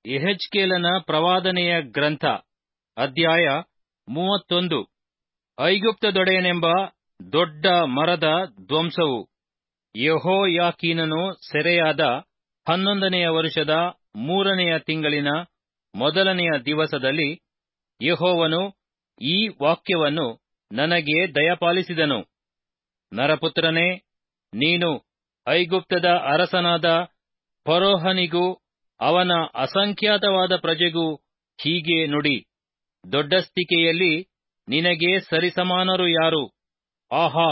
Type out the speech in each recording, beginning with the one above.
ಎಹೆಜ್ಕೇಲನ ಪ್ರವಾದನೆಯ ಗ್ರಂಥ ಅಧ್ಯಾಯ ಮೂವತ್ತೊಂದು ಐಗುಪ್ತದೊಡೆಯನೆಂಬ ದೊಡ್ಡ ಮರದ ಧ್ವಂಸವು ಯೆಹೋಯಾಕೀನನು ಸೆರೆಯಾದ ಹನ್ನೊಂದನೆಯ ವರುಷದ ಮೂರನೆಯ ತಿಂಗಳಿನ ಮೊದಲನೆಯ ದಿವಸದಲ್ಲಿ ಯೆಹೋವನು ಈ ವಾಕ್ಯವನ್ನು ನನಗೆ ದಯಪಾಲಿಸಿದನು ನರಪುತ್ರನೇ ನೀನು ಐಗುಪ್ತದ ಅರಸನಾದ ಫರೋಹನಿಗೂ ಅವನ ಅಸಂಖ್ಯಾತವಾದ ಪ್ರಜೆಗೂ ಹೀಗೆ ನುಡಿ ದೊಡ್ಡಸ್ತಿಕೆಯಲ್ಲಿ ನಿನಗೆ ಸರಿಸಮಾನರು ಯಾರು ಆಹಾ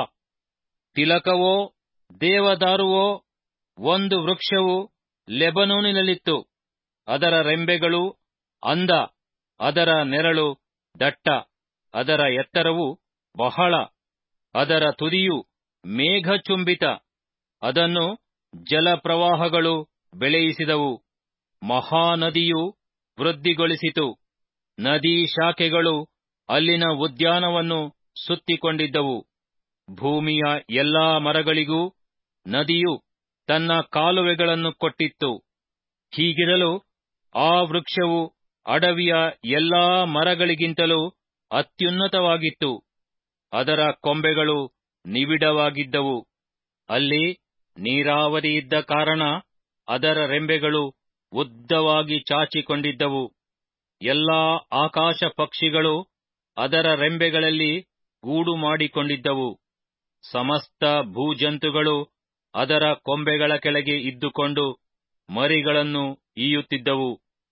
ತಿಲಕವೋ ದೇವದಾರುವೋ ಒಂದು ವೃಕ್ಷವು ಲೆಬನೋನಿನಲ್ಲಿತ್ತು ಅದರ ರೆಂಬೆಗಳು ಅಂದ ಅದರ ನೆರಳು ದಟ್ಟ ಅದರ ಎತ್ತರವು ಬಹಳ ಅದರ ತುದಿಯು ಮೇಘಚುಂಬಿತ ಅದನ್ನು ಜಲಪ್ರವಾಹಗಳು ಬೆಳೆಯಿಸಿದವು ಮಹಾನದಿಯು ವೃದ್ಧಿಗೊಳಿಸಿತು ನದೀ ಶಾಖೆಗಳು ಅಲ್ಲಿನ ಉದ್ಯಾನವನ್ನು ಸುತ್ತಿಕೊಂಡಿದ್ದವು ಭೂಮಿಯ ಎಲ್ಲಾ ಮರಗಳಿಗೂ ನದಿಯು ತನ್ನ ಕಾಲುವೆಗಳನ್ನು ಕೊಟ್ಟಿತ್ತು ಹೀಗಿರಲು ಆ ವೃಕ್ಷವು ಅಡವಿಯ ಎಲ್ಲಾ ಮರಗಳಿಗಿಂತಲೂ ಅತ್ಯುನ್ನತವಾಗಿತ್ತು ಅದರ ಕೊಂಬೆಗಳು ನಿಬಿಡವಾಗಿದ್ದವು ಅಲ್ಲಿ ನೀರಾವರಿ ಇದ್ದ ಕಾರಣ ಅದರ ರೆಂಬೆಗಳು ಉದ್ದವಾಗಿ ಚಾಚಿಕೊಂಡಿದ್ದವು ಎಲ್ಲಾ ಆಕಾಶ ಪಕ್ಷಿಗಳು ಅದರ ರೆಂಬೆಗಳಲ್ಲಿ ಗೂಡು ಮಾಡಿಕೊಂಡಿದ್ದವು ಸಮಸ್ತ ಭೂಜಂತುಗಳು ಅದರ ಕೊಂಬೆಗಳ ಕೆಳಗೆ ಇದ್ದುಕೊಂಡು ಮರಿಗಳನ್ನು ಈಯುತ್ತಿದ್ದವು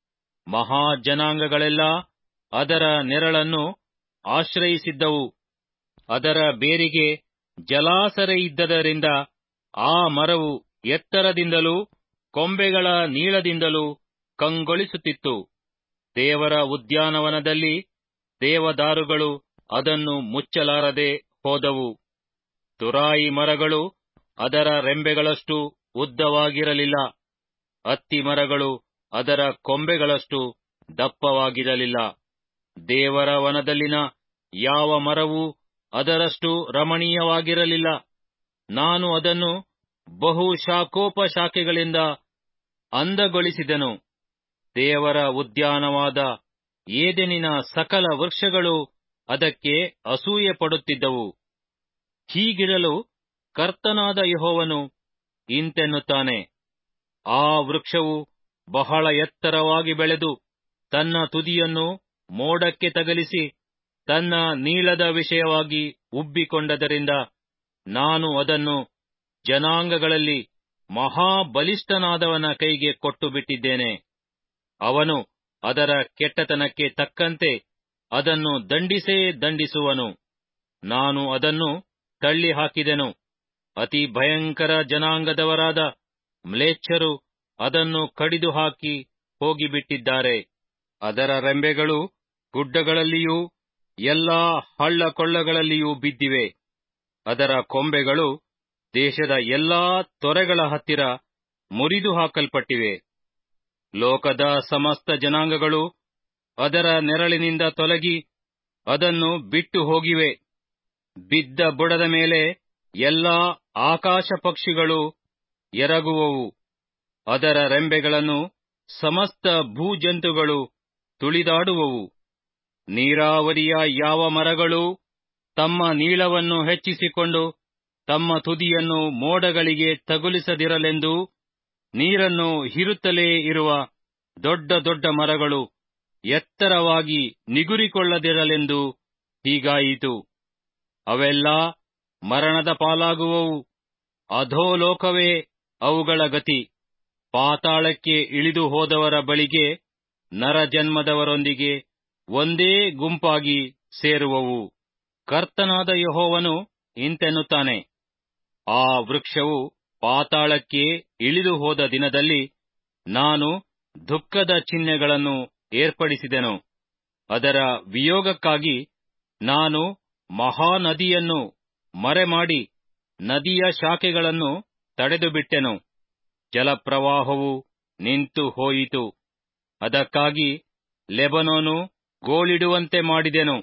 ಮಹಾಜನಾಂಗಗಳೆಲ್ಲ ಅದರ ನೆರಳನ್ನು ಆಶ್ರಯಿಸಿದ್ದವು ಅದರ ಬೇರಿಗೆ ಜಲಾಸರೆಯಿದ್ದರಿಂದ ಆ ಮರವು ಎತ್ತರದಿಂದಲೂ ಕೊಂಬೆಗಳ ನೀಳದಿಂದಲೂ ಕಂಗೊಳಿಸುತ್ತಿತ್ತು ದೇವರ ಉದ್ಯಾನವನದಲ್ಲಿ ದೇವದಾರುಗಳು ಅದನ್ನು ಮುಚ್ಚಲಾರದೆ ಹೋದವು ತುರಾಯಿ ಮರಗಳು ಅದರ ರೆಂಬೆಗಳಷ್ಟು ಉದ್ದವಾಗಿರಲಿಲ್ಲ ಅತ್ತಿ ಮರಗಳು ಅದರ ಕೊಂಬೆಗಳಷ್ಟು ದಪ್ಪವಾಗಿರಲಿಲ್ಲ ದೇವರ ವನದಲ್ಲಿನ ಯಾವ ಮರವೂ ಅದರಷ್ಟು ರಮಣೀಯವಾಗಿರಲಿಲ್ಲ ನಾನು ಅದನ್ನು ಬಹು ಶಾಖೋಪಶಾಖೆಗಳಿಂದ ಅಂದಗೊಳಿಸಿದೆನು ದೇವರ ಉದ್ಯಾನವಾದ ಏದೆನಿನ ಸಕಲ ವೃಕ್ಷಗಳು ಅದಕ್ಕೆ ಅಸೂಯೆ ಪಡುತ್ತಿದ್ದವು ಹೀಗಿರಲು ಕರ್ತನಾದ ಯಹೋವನು ಇಂತೆನ್ನುತ್ತಾನೆ ಆ ವೃಕ್ಷವು ಬಹಳ ಎತ್ತರವಾಗಿ ಬೆಳೆದು ತನ್ನ ತುದಿಯನ್ನು ಮೋಡಕ್ಕೆ ತಗಲಿಸಿ ತನ್ನ ನೀಳದ ವಿಷಯವಾಗಿ ಉಬ್ಬಿಕೊಂಡದರಿಂದ ನಾನು ಅದನ್ನು ಜನಾಂಗಗಳಲ್ಲಿ ಮಹಾಬಲಿಷ್ಠನಾದವನ ಕೈಗೆ ಕೊಟ್ಟು ಬಿಟ್ಟಿದ್ದೇನೆ ಅವನು ಅದರ ಕೆಟ್ಟತನಕ್ಕೆ ತಕ್ಕಂತೆ ಅದನ್ನು ದಂಡಿಸೇ ದಂಡಿಸುವನು ನಾನು ಅದನ್ನು ತಳ್ಳಿ ಹಾಕಿದೆನು ಅತಿ ಭಯಂಕರ ಜನಾಂಗದವರಾದ ಮ್ಲೇಚ್ಛರು ಅದನ್ನು ಕಡಿದು ಹಾಕಿ ಹೋಗಿಬಿಟ್ಟಿದ್ದಾರೆ ಅದರ ರೆಂಬೆಗಳು ಗುಡ್ಡಗಳಲ್ಲಿಯೂ ಎಲ್ಲಾ ಹಳ್ಳಕೊಳ್ಳಗಳಲ್ಲಿಯೂ ಬಿದ್ದಿವೆ ಅದರ ಕೊಂಬೆಗಳು ದೇಶದ ಎಲ್ಲಾ ತೊರೆಗಳ ಹತ್ತಿರ ಮುರಿದು ಹಾಕಲ್ಪಟ್ಟಿವೆ ಲೋಕದ ಸಮಸ್ತ ಜನಾಂಗಗಳು ಅದರ ನೆರಳಿನಿಂದ ತೊಲಗಿ ಅದನ್ನು ಬಿಟ್ಟು ಹೋಗಿವೆ ಬಿದ್ದ ಬುಡದ ಮೇಲೆ ಎಲ್ಲಾ ಆಕಾಶ ಪಕ್ಷಿಗಳು ಎರಗುವವು ಅದರ ರೆಂಬೆಗಳನ್ನು ಸಮಸ್ತ ಭೂಜಂತುಗಳು ತುಳಿದಾಡುವವು ನೀರಾವರಿಯ ಯಾವ ಮರಗಳೂ ತಮ್ಮ ನೀಳವನ್ನು ಹೆಚ್ಚಿಸಿಕೊಂಡು ತಮ್ಮ ತುದಿಯನ್ನು ಮೋಡಗಳಿಗೆ ತಗುಲಿಸದಿರಲೆಂದು ನೀರನ್ನು ಹಿರುತ್ತಲೇ ಇರುವ ದೊಡ್ಡ ದೊಡ್ಡ ಮರಗಳು ಎತ್ತರವಾಗಿ ನಿಗುರಿಕೊಳ್ಳದಿರಲೆಂದು ಹೀಗಾಯಿತು ಅವೆಲ್ಲ ಮರಣದ ಪಾಲಾಗುವವು ಅಧೋಲೋಕವೇ ಅವುಗಳ ಗತಿ ಪಾತಾಳಕ್ಕೆ ಇಳಿದು ಹೋದವರ ಬಳಿಗೆ ನರಜನ್ಮದವರೊಂದಿಗೆ ಒಂದೇ ಗುಂಪಾಗಿ ಸೇರುವವು ಕರ್ತನಾದ ಯಹೋವನು ಇಂತೆನ್ನುತ್ತಾನೆ ಆ ವೃಕ್ಷವು ಪಾತಾಳಕ್ಕೆ ಇಳಿದು ಹೋದ ದಿನದಲ್ಲಿ ನಾನು ದುಃಖದ ಚಿಹ್ನೆಗಳನ್ನು ಏರ್ಪಡಿಸಿದೆನು ಅದರ ವಿಯೋಗಕ್ಕಾಗಿ ನಾನು ಮಹಾನದಿಯನ್ನು ಮರೆಮಾಡಿ ನದಿಯ ಶಾಖೆಗಳನ್ನು ತಡೆದುಬಿಟ್ಟೆನು ಜಲಪ್ರವಾಹವು ನಿಂತು ಹೋಯಿತು ಅದಕ್ಕಾಗಿ ಲೆಬನೋನು ಗೋಳಿಡುವಂತೆ ಮಾಡಿದೆನು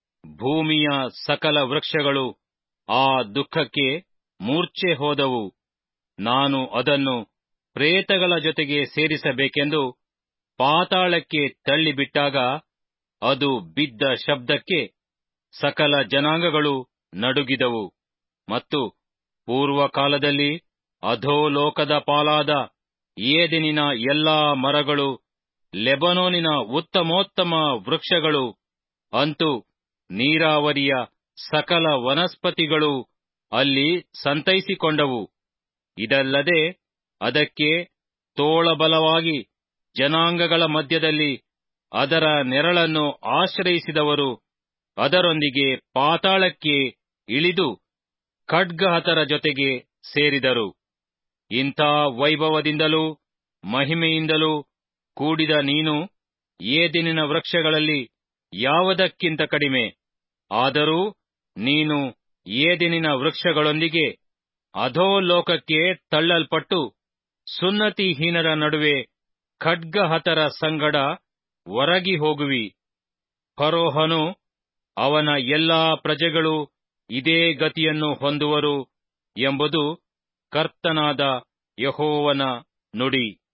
ಭೂಮಿಯ ಸಕಲ ವೃಕ್ಷಗಳು ಆ ದುಃಖಕ್ಕೆ ಮೂರ್ಛೆ ಹೋದವು ನಾನು ಅದನ್ನು ಪ್ರೇತಗಳ ಜೊತೆಗೆ ಸೇರಿಸಬೇಕೆಂದು ಪಾತಾಳಕ್ಕೆ ತಳ್ಳಿಬಿಟ್ಟಾಗ ಅದು ಬಿದ್ದ ಶಬ್ದಕ್ಕೆ ಸಕಲ ಜನಾಂಗಗಳು ನಡುಗಿದವು ಮತ್ತು ಪೂರ್ವಕಾಲದಲ್ಲಿ ಅಧೋಲೋಕದ ಪಾಲಾದ ಏದೆನಿನ ಎಲ್ಲಾ ಮರಗಳು ಲೆಬನೋನಿನ ಉತ್ತಮೋತ್ತಮ ವೃಕ್ಷಗಳು ಅಂತೂ ನೀರಾವರಿಯ ಸಕಲ ವನಸ್ಪತಿಗಳು ಅಲ್ಲಿ ಸಂತೈಸಿಕೊಂಡವು ಇದಲ್ಲದೆ ಅದಕ್ಕೆ ತೋಳಬಲವಾಗಿ ಜನಾಂಗಗಳ ಮಧ್ಯದಲ್ಲಿ ಅದರ ನೆರಳನ್ನು ಆಶ್ರಯಿಸಿದವರು ಅದರೊಂದಿಗೆ ಪಾತಾಳಕ್ಕೆ ಇಳಿದು ಖಡ್ಗಹತರ ಜೊತೆಗೆ ಸೇರಿದರು ಇಂಥ ವೈಭವದಿಂದಲೂ ಮಹಿಮೆಯಿಂದಲೂ ಕೂಡಿದ ನೀನು ಏದಿನಿನ ವೃಕ್ಷಗಳಲ್ಲಿ ಯಾವುದಕ್ಕಿಂತ ಕಡಿಮೆ ಆದರೂ ನೀನು ಏದಿನಿನ ವೃಕ್ಷಗಳೊಂದಿಗೆ ಅಧೋಲೋಕಕ್ಕೆ ತಳ್ಳಲ್ಪಟ್ಟು ಸುನ್ನತಿಹೀನರ ನಡುವೆ ಖಡ್ಗಹತರ ಸಂಗಡ ಒರಗಿ ಹೋಗುವಿ ಫರೋಹನು ಅವನ ಎಲ್ಲಾ ಪ್ರಜೆಗಳು ಇದೇ ಗತಿಯನ್ನು ಹೊಂದುವರು ಎಂಬುದು ಕರ್ತನಾದ ಯಹೋವನ ನುಡಿ